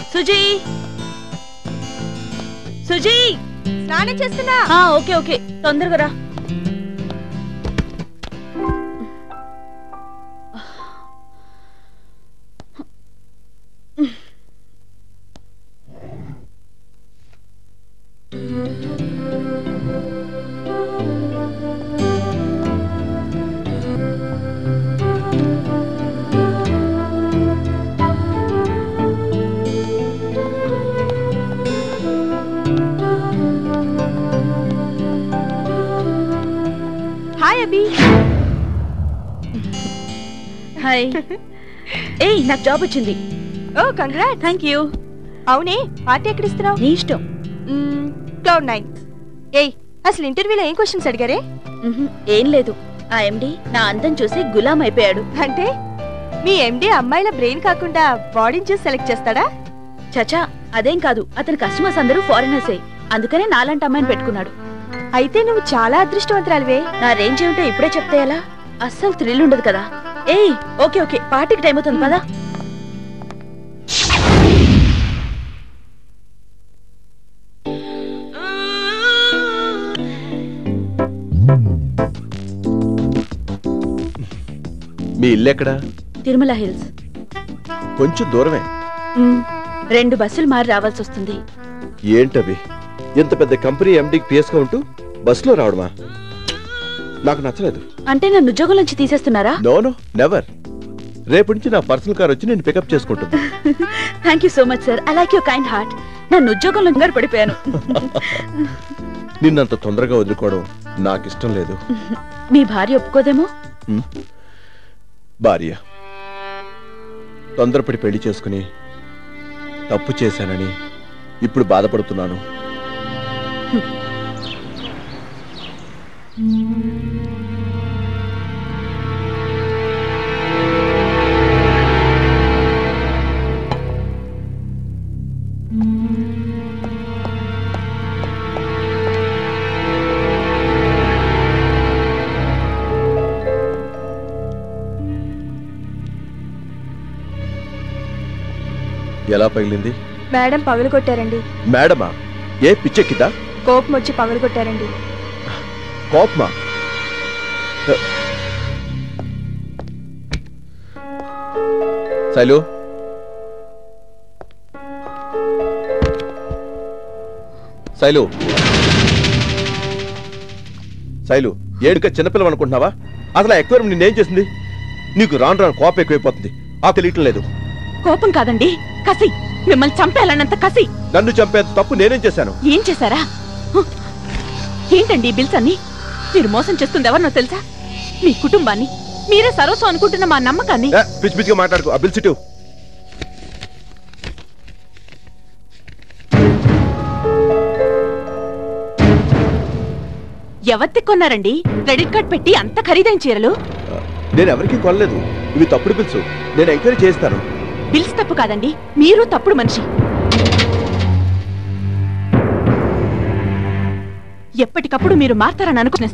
సుజీ సుజీ స్నానం చేస్తున్నా ఆ, ఓకే ఓకే తొందరగా రా హాయ్ అభి హాయ్ ఏయ్ నాకు జాబ్ వచ్చింది ఓ కంగ్రాట్ థ్యాంక్ యూ అవునే పార్టీ ఎక్కడ ఇస్తున్నావు నీ ఇష్టం క్లౌడ్ నైన్ ఏయ్ అసలు ఇంటర్వ్యూలో ఏం క్వశ్చన్స్ అడిగారే మ్హూ, ఏం లేదు ఆ ఎండి నా అందం చూసి గులాం అయిపోయాడు అంటే మీ ఎండి అమ్మాయిల బ్రెయిన్ కాకుండా బాడీని చూసి సెలెక్ట్ చేస్తాడా చచా అదేం కాదు అతని కస్టమర్స్ అందరూ ఫారినర్సే అందుకనే నాలాంటి అమ్మాయిని పెట్టుకున్నాడు అయితే నువ్వు చాలా అదృష్టవంతురాలివే నా రేంజ్ ఏమిటో ఇప్పుడే చెప్తే ఎలా అస్సలు థ్రిల్ ఉండదు కదా ఏయ్ ఓకే ఓకే పార్టీకి టైం అవుతుంది పదా మీ ఇల్లు ఎక్కడా తిరుమల హిల్స్ కొంచెం దూరమే మ్, రెండు బస్సులు మారి రావాల్సి వస్తుంది ఏంటవి ఇంత పెద్ద కంపెనీ ఎండీకి పిఎస్గా ఉంటూ బస్సులో రావడమా నాకు నచ్చలేదు అంటే నన్ను ఉద్యోగం నుంచి తీసేస్తున్నారా నో నో నెవర్ రేపు నుంచి నా పర్సనల్ కార్ వచ్చి నేను పికప్ చేసుకుంటుంది thank you so much sir I like your kind heart నన్ను ఉద్యోగంలో కంగారు పడిపోయాను నిన్నంత తొందరగా వదులుకోవడం నాకు ఇష్టం లేదు మీ భార్య ఒప్పుకోదేమో హ్మ్? భార్య తొందరపడి పెళ్లి చేసుకుని తప్పు చేశానని ఇప్పుడు బాధపడుతున్నాను ఎలా పగిలింది మేడం పగలు కొట్టారండి మేడమా ఏ పిచ్చెక్కిదా కోపం వచ్చి పగలు కొట్టారండి కోపమా శైలు శైలు శైలు ఏడుక చిన్నపిల్లలు అనుకుంటున్నావా అసలు ఎక్వేరియం నిన్నేం చేసింది నీకు రాను రాను కోపం ఎక్కువైపోతుంది ఆ తెలియటం లేదు కోపం కాదండి కసి మిమ్మల్ని చంపేయాలన్నంత కసి నన్ను చంపేంత తప్పు నేనేం చేశాను ఏం చేశారా హ! ఏంటండి ఈ బిల్స్ అన్ని మీరు మోసం చేస్తుంది ఎవరినో తెలుసా మీ కుటుంబాన్ని మీరే సర్వస్వం అనుకుంటున్న మా నమ్మకాన్ని ఏ, పిచ్చి పిచ్చిగా మాట్లాడుకో ఆ బిల్ సిటు ఎవరికి కొన్నారండి క్రెడిట్ కార్డ్ పెట్టి అంత ఖరీదైన చీరలు నేను ఎవరికీ కొనలేదు ఇవి తప్పుడు బిల్స్ నేను ఎంక్వైరీ చేస్తాను బిల్స్ తప్పు కాదండి మీరు తప్పుడు మనిషి ఎప్పటికప్పుడు మీరు మారతారని అనుకున్నా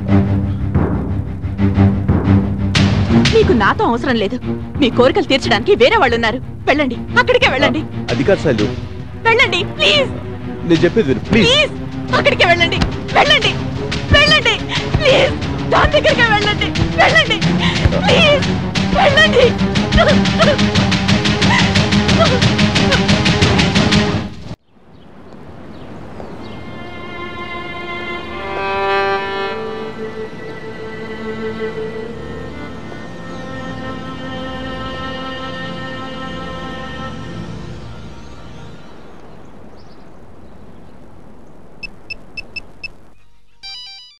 మీకు నాతో అవసరం లేదు మీ కోరికలు తీర్చడానికి వేరే వాళ్ళు ఉన్నారు వెళ్ళండి అక్కడికే వెళ్ళండి అది కాదు శైలు వెళ్ళండి ప్లీజ్ నేను చెప్పేది విను ప్లీజ్ ప్లీజ్ అక్కడికే వెళ్ళండి వెళ్ళండి వెళ్ళండి ప్లీజ్ దాని దగ్గరికి వెళ్ళండి వెళ్ళండి ప్లీజ్ వెళ్ళండి